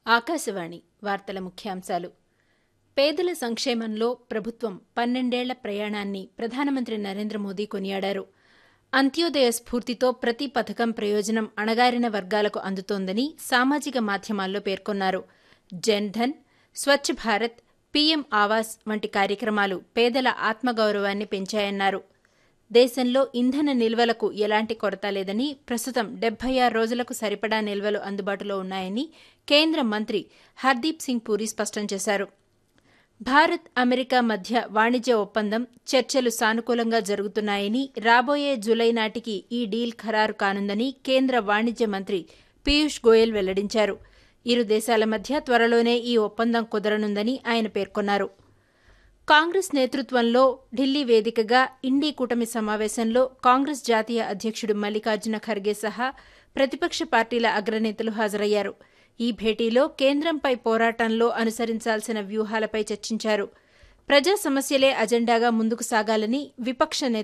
ఆకాశవాణి వార్తల ముఖ్యాంశాలు పేదల సంక్షేమంలో ప్రభుత్వం పన్నెండేళ్ల ప్రయాణాన్ని ప్రధానమంత్రి నరేంద్ర మోదీ కొనియాడారు అంత్యోదయ స్ఫూర్తితో ప్రతి పథకం ప్రయోజనం అణగారిన వర్గాలకు అందుతోందని సామాజిక మాధ్యమాల్లో పేర్కొన్నారు జన్ ధన్ స్వచ్ఛ భారత్ పీఎం ఆవాస్ వంటి కార్యక్రమాలు పేదల ఆత్మగౌరవాన్ని పెంచాయన్నారు దేశంలో ఇంధన నిల్వలకు ఎలాంటి కొరత లేదని ప్రస్తుతం డెబ్బై ఆరు రోజులకు సరిపడా నిల్వలు అందుబాటులో ఉన్నాయని కేంద్ర మంత్రి హర్దీప్ సింగ్ పూరి స్పష్టం చేశారు భారత్ అమెరికా మధ్య వాణిజ్య ఒప్పందం చర్చలు సానుకూలంగా జరుగుతున్నాయని రాబోయే జులై నాటికి ఈ డీల్ ఖరారు కానుందని కేంద్ర వాణిజ్య మంత్రి పీయూష్ గోయల్ వెల్లడించారు ఇరు దేశాల మధ్య త్వరలోనే ఈ ఒప్పందం కుదరనుందని ఆయన పేర్కొన్నారు కాంగ్రెస్ నేతృత్వంలో ఢిల్లీ వేదికగా ఇండీ కూటమి సమావేశంలో కాంగ్రెస్ జాతీయ అధ్యక్షుడు మల్లికార్జున ఖర్గే సహా ప్రతిపక్ష పార్టీల అగ్రనేతలు హాజరయ్యారు ఈ భేటీలో కేంద్రంపై పోరాటంలో అనుసరించాల్సిన వ్యూహాలపై చర్చించారు ప్రజా సమస్యలే అజెండాగా ముందుకు సాగాలని విపక్ష నేత